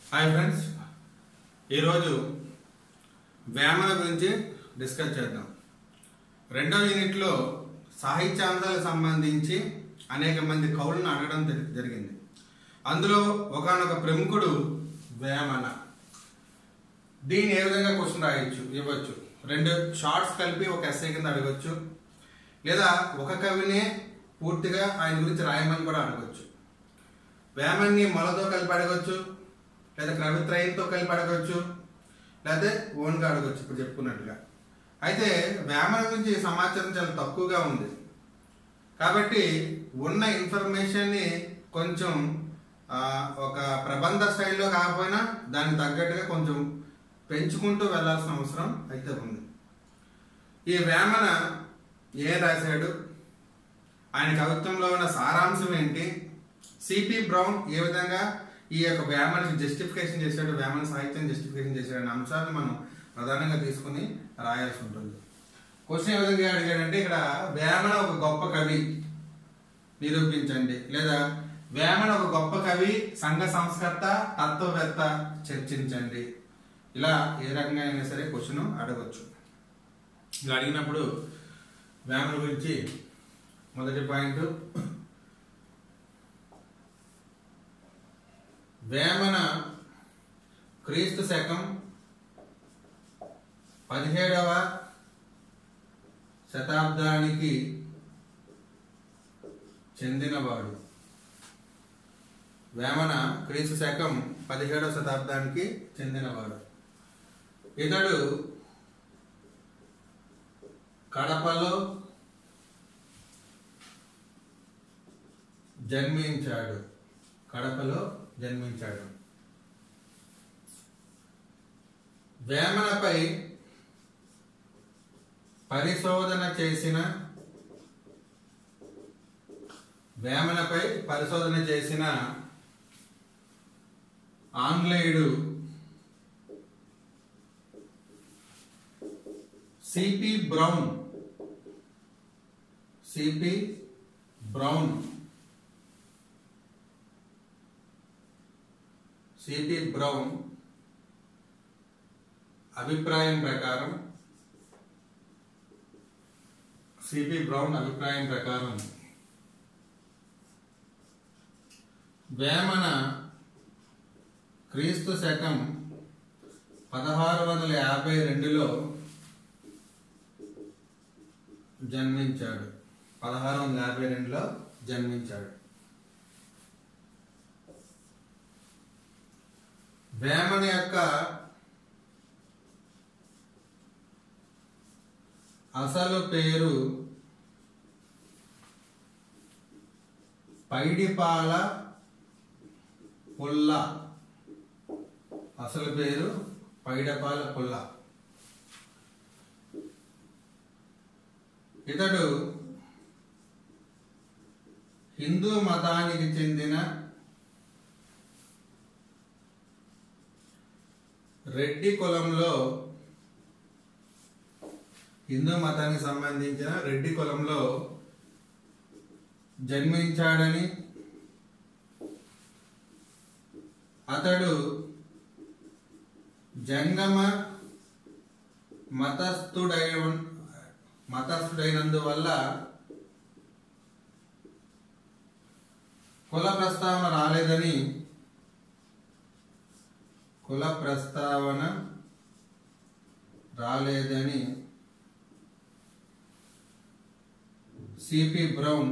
Hi friends ఈరోజు వేమన గురించి discuss చేద్దాం రెండవ యూనిట్లో సాహిత్యాంశాలకు సంబంధించి అనేక మంది కవులను అడగడం జరి- జరిగింది అందులో ఒకనొక ప్రముఖుడు వేమన దీన్ని ఏ విధంగా క్వశ్చన్ రాయొచ్చు ఇవ్వచ్చు రెండు షార్ట్స్ కలిపి ఒక ఎస్ఐ కింద అడగచ్చు లేదా ఒక కవినే పూర్తిగా ఆయన గురించి రాయమని కూడా అడగచ్చు వేమన్ని మొలతో కలిపి అడగచ్చు లేదా కవిత్రయంతో కలిపి అడగచ్చు లేకపోతే ఓన్గా అడగచ్చు ఇప్పుడు చెప్పుకున్నట్టుగా అయితే వేమన గురించి సమాచారం చాలా తక్కువగా ఉంది కాబట్టి ఉన్న ఇన్ఫర్మేషన్ని కొంచెం ఆ, ఒక ప్రబంధ స్టైల్లో కాకపోయినా దానికి తగ్గట్టుగా కొంచెం పెంచుకుంటూ వెళ్ళాల్సిన అవసరం అయితే ఉంది ఈ వేమన ఏ రాశాడు ఆయన కవిత్వంలో ఉన్న సారాంశం ఏంటి సిపి బ్రౌన్ ఏ విధంగా ఈ యొక్క వేమనకి జస్టిఫికేషన్ చేశాడు వేమన సాహిత్యం జస్టిఫికేషన్ చేశాడు అనే అంశాలను మనం ప్రధానంగా తీసుకుని రాయాల్సి ఉంటుంది క్వశ్చన్ ఏ విధంగా అడిగాడంటే ఇక్కడ వేమన ఒక గొప్ప కవి నిరూపించండి లేదా వేమన ఒక గొప్ప కవి సంఘ సంస్కర్త తత్వవేత్త చర్చించండి ఇలా ఏ రకంగా అయినా సరే క్వశ్చన్ అడగచ్చు ఇలా అడిగినప్పుడు వేమన గురించి మొదటి పాయింట్ వేమన క్రీస్తు శకం పదిహేడవ శతాబ్దానికి చెందినవాడు వేమన క్రీస్తు శకం పదిహేడవ శతాబ్దానికి చెందినవాడు ఇతడు కడపలో జన్మించాడు కడపలో జన్మించాడు వేమనపై పరిశోధన చేసిన వేమనపై పరిశోధన చేసిన ఆంగ్లేయుడు CP Brown CP Brown CP Brown అభిప్రాయం ప్రకారం సిపి బ్రౌన్ అభిప్రాయం ప్రకారం వేమన క్రీస్తు శకం పదహారు వందల యాభై రెండులో జన్మించాడు పదహారు వందల యాభై రెండులో జన్మించాడు వేమన యొక్క అసలు పేరు పైడిపాల పుల్ల అసలు పేరు పైడపాల పుల్ల ఇతడు హిందూ మతానికి చెందిన రెడ్డి కులంలో హిందూ మతానికి సంబంధించిన రెడ్డి కులంలో జన్మించాడని అతడు జంగమ మతస్థుడై మతస్థుడైనందువల్ల కుల ప్రస్తావన రాలేదని కుల ప్రస్తావన రాలేదని సిపి బ్రౌన్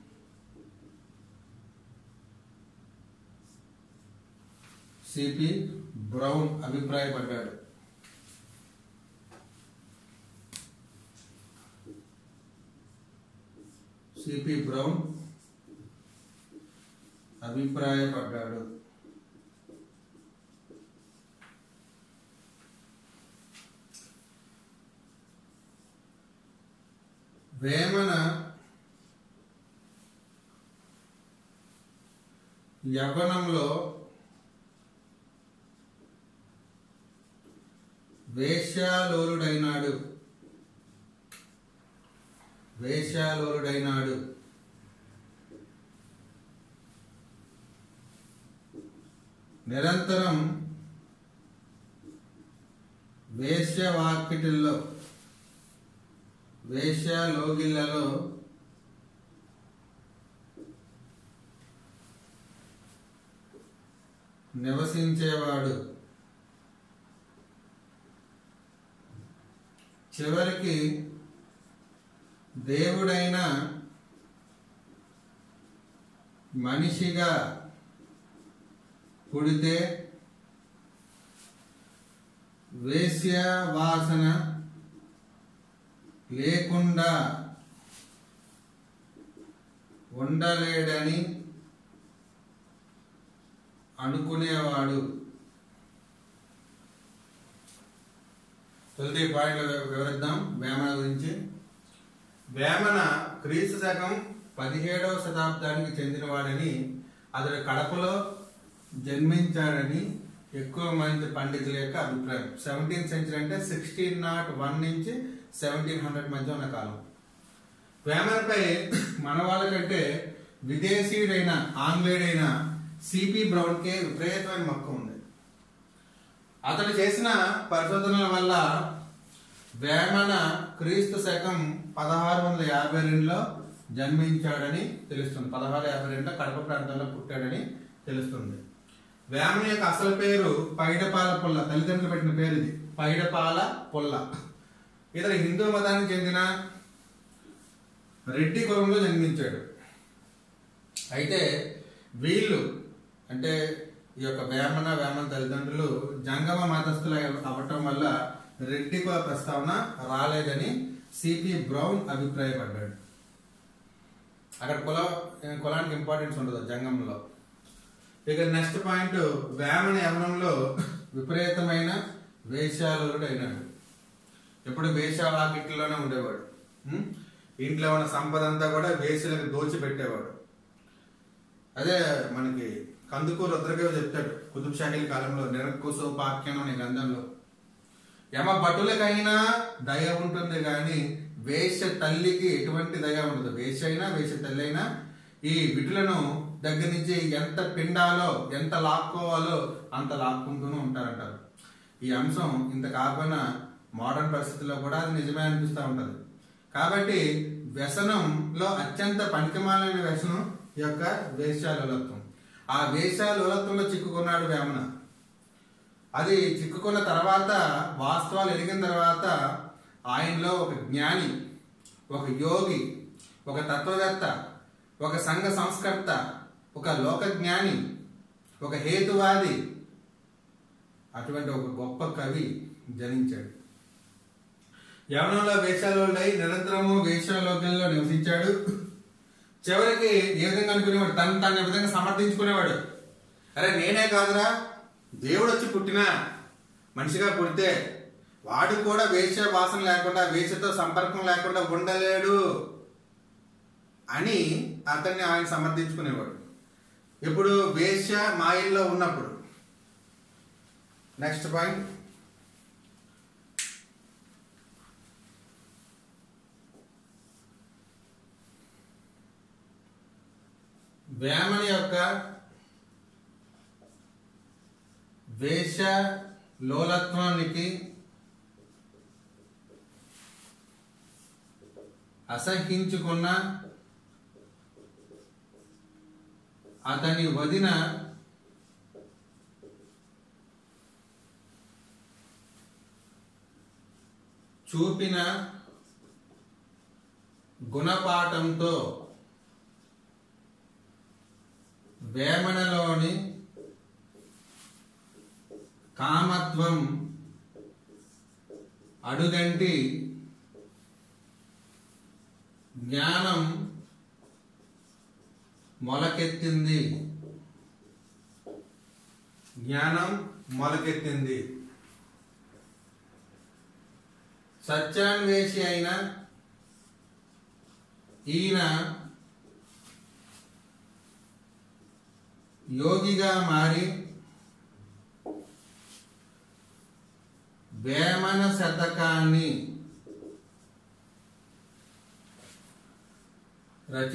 సిపి బ్రౌన్ అభిప్రాయపడ్డాడు సిపి బ్రౌన్ అభిప్రాయపడ్డాడు వేమన యవ్వనంలో వేశ్యాలోలుడైనాడు వేశ్యాలోలుడైనాడు నిరంతరం వేశ్య వాకిటిల్లో వేశ్య లోగిళ్లలో నివసించేవాడు చివరికి దేవుడైన మనిషిగా పుడితే వేశ్య వాసన లేకుండా ఉండలేడని అనుకునేవాడు తొలిది పాయింట్లు వివరిద్దాం వేమన గురించి వేమన క్రీస్తు శకం పదిహేడవ శతాబ్దానికి చెందినవాడని అతడు కడపలో జన్మించాడని ఎక్కువ మంది పండితుల యొక్క అభిప్రాయం సెవెంటీన్త్ సెంచరీ అంటే సిక్స్టీన్ నాట్ వన్ నుంచి సెవెంటీన్ హండ్రెడ్ మధ్య ఉన్న కాలం వేమనపై మన వాళ్ళకంటే విదేశీయుడైన ఆంగ్లేయుడైన సిపి బ్రౌన్కే విపరీతమైన మక్కువ ఉంది అతడు చేసిన పరిశోధనల వల్ల వేమన క్రీస్తు శకం పదహారు వందల యాభై రెండులో జన్మించాడని తెలుస్తుంది పదహారు యాభై రెండులో కడప ప్రాంతంలో పుట్టాడని తెలుస్తుంది వేమన యొక్క అసలు పేరు పైడపాల పుల్ల తల్లిదండ్రులు పెట్టిన పేరు ఇది పైడపాల పుల్ల ఇతడు హిందూ మతానికి చెందిన రెడ్డి కులంలో జన్మించాడు అయితే వీళ్ళు అంటే ఈ యొక్క వేమన వేమన తల్లిదండ్రులు జంగమ మతస్థులు అవ్వటం వల్ల రెడ్డి కుల ప్రస్తావన రాలేదని సిపి బ్రౌన్ అభిప్రాయపడ్డాడు అక్కడ కుల కులానికి ఇంపార్టెన్స్ ఉండదు జంగంలో ఇక నెక్స్ట్ పాయింట్ వేమన యవనంలో విపరీతమైన వేషాలుడు అయినాడు ఎప్పుడు వేషావాకిట్లోనే ఉండేవాడు ఉం? ఇంట్లో ఉన్న సంపద అంతా కూడా వేషలకు దోచిపెట్టేవాడు అదే మనకి కందుకూరు రుద్రదేవ చెప్తాడు కుతుబ్ షాహీల కాలంలో నిరక్కుసో పాఖ్యానం అనే గ్రంథంలో యమ భటులకైనా దయ ఉంటుంది కానీ వేష తల్లికి ఎటువంటి దయ ఉండదు వేష అయినా వేష తల్లి అయినా ఈ విటులను దగ్గర నుంచి ఎంత పిండాలో ఎంత లాక్కోవాలో అంత లాక్కుంటూనే ఉంటారంటారు ఈ అంశం ఇంత కాకపోయినా మోడర్న్ పరిస్థితుల్లో కూడా అది నిజమే అనిపిస్తూ ఉంటది కాబట్టి వ్యసనంలో అత్యంత పనికిమాలైన వ్యసనం ఈ యొక్క వేశ్యాలోలత్వం ఆ వేశ్యాలోలత్వంలో చిక్కుకున్నాడు వేమన అది చిక్కుకున్న తర్వాత వాస్తవాలు ఎరిగిన తర్వాత ఆయనలో ఒక జ్ఞాని ఒక యోగి ఒక తత్వవేత్త ఒక సంఘ సంస్కర్త ఒక లోక జ్ఞాని ఒక హేతువాది అటువంటి ఒక గొప్ప కవి జనించాడు యవనంలో వేషాలోడై నిరంతరము వేషాలోకంలో నివసించాడు చివరికి ఏ విధంగా అనుకునేవాడు తను తన విధంగా సమర్థించుకునేవాడు అరే నేనే కాదురా దేవుడు వచ్చి పుట్టినా మనిషిగా పుడితే వాడు కూడా వేష వాసన లేకుండా వేషతో సంపర్కం లేకుండా ఉండలేడు అని అతన్ని ఆయన సమర్థించుకునేవాడు ఇప్పుడు వేష మాయల్లో ఉన్నప్పుడు నెక్స్ట్ పాయింట్ వేమని యొక్క వేష లోలత్వానికి అసహించుకున్న అతని వదిన చూపిన గుణపాఠంతో వేమనలోని కామత్వం అడుగంటి జ్ఞానం మొలకెత్తింది జ్ఞానం మొలకెత్తింది సత్యాన్వేషి అయిన ఈయన యోగిగా మారి వేమన శతకాన్ని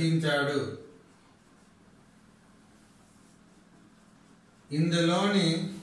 రచించాడు ఇందులోని